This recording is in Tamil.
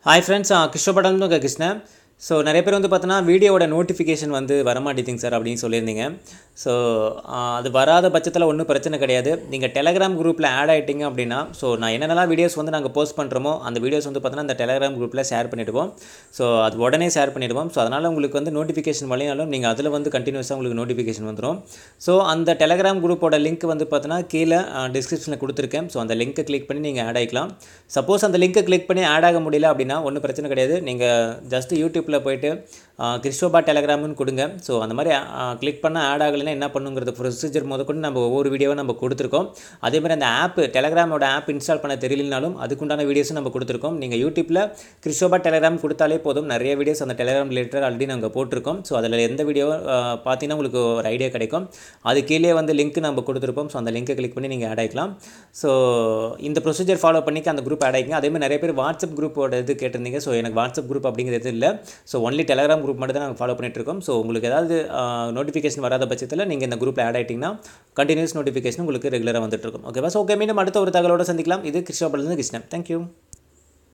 ஹாய் ஃப்ரெண்ட்ஸ் கிருஷ்ணபடம்னு கிருஷ்ணன் ஸோ நிறைய பேர் வந்து பார்த்தோன்னா வீடியோவோட நோட்டிஃபிகேஷன் வந்து வரமாட்டேங்குது சார் அப்படின்னு சொல்லியிருந்தீங்க ஸோ அது வராத பட்சத்தில் ஒன்றும் பிரச்சனை கிடையாது நீங்கள் டெலகிராம் குரூப்பில் ஆட் ஆகிட்டீங்க அப்படின்னா ஸோ நான் என்னென்னலாம் வீடியோஸ் வந்து நாங்கள் போஸ்ட் பண்ணுறோமோ அந்த வீடியோஸ் வந்து பார்த்தோன்னா அந்த டெலகிராம் குரூப்பில் ஷேர் பண்ணிவிடுவோம் ஸோ அது உடனே ஷேர் பண்ணிவிடுவோம் ஸோ அதனால் உங்களுக்கு வந்து நோட்டிஃபிகேஷன் வழியாலும் நீங்கள் அதில் வந்து கண்டினியூஸாக உங்களுக்கு நோட்டிஃபிகேஷன் வந்துடும் ஸோ அந்த டெலகிராம் குரூப்போட லிங்க் வந்து பார்த்தோன்னா கீழே டிஸ்கிரிப்ஷனில் கொடுத்துருக்கேன் ஸோ அந்த லிங்க்கை கிளிக் பண்ணி நீங்கள் ஆட் ஆகிக்கலாம் சப்போஸ் அந்த லிங்க்கை கிளிக் பண்ணி ஆட் ஆக முடியல அப்படின்னா ஒன்றும் பிரச்சனை கிடையாது நீங்கள் ஜஸ்ட் யூடியூப்பில் போயிட்டு கிறிஸ்டோபா டெலகிராம்னு கொடுங்க ஸோ அந்த மாதிரி கிளிக் பண்ண ஆட் ஆகலைன்னா என்ன பண்ணுங்கிறது ப்ரொசீஜர் முதற்கொண்டு நம்ம ஒவ்வொரு வீடியோவும் நம்ம கொடுத்துருக்கோம் அதே மாதிரி அந்த ஆப் டெலகிராமோட ஆப் இன்ஸ்டால் பண்ண தெரியலனாலும் அதுக்குண்டான வீடியோஸும் நம்ம கொடுத்துருக்கோம் நீங்கள் யூடியூப்பில் கிறிஸ்டோபா டெலகிராம் கொடுத்தாலே போதும் நிறைய வீடியோஸ் அந்த டெலகிராம் ரிலேட்டட் ஆல்ரெடி நாங்கள் போட்டிருக்கோம் ஸோ அதில் எந்த வீடியோ பார்த்தீங்கன்னா உங்களுக்கு ஒரு ஐடியா கிடைக்கும் அது கீழே வந்து லிங்க் நம்ம கொடுத்துருப்போம் ஸோ அந்த லிங்க்கை கிளிக் பண்ணி நீங்கள் ஆட் ஆகிக்கலாம் ஸோ இந்த ப்ரொசீஜர் ஃபாலோ பண்ணிக்க அந்த குரூப் ஆட் ஆகிங்க அதே மாதிரி நிறைய பேர் வாட்ஸ்அப் குரூப்போட இது கேட்டிருந்தீங்க ஸோ எனக்கு வாட்ஸ்அப் குரூப் அப்படிங்கிறது இல்லை ஸோ ஒன்லி டெலகிராம் குரூப் மட்டும் தான் நாங்கள் ஃபாலோ பண்ணிட்டு இருக்கோம் ஸோ உங்களுக்கு ஏதாவது நோட்டிஃபிகேஷன் வராத பட்சத்தில் நீங்கள் இந்த குரூப்பில் ஆட் ஆகிட்டிங்கன்னா கண்டினியூஸ் நோட்டிஃபிகேஷன் உங்களுக்கு ரெகுலராக வந்துட்டு இருக்கும் ஓகேவா ஸோ ஓகே மீண்டும் அடுத்த ஒரு தகவலோட சந்திக்கலாம் இது கிருஷ்ணாபுரத்துலேருந்து கிருஷ்ணன் தேங்க்யூ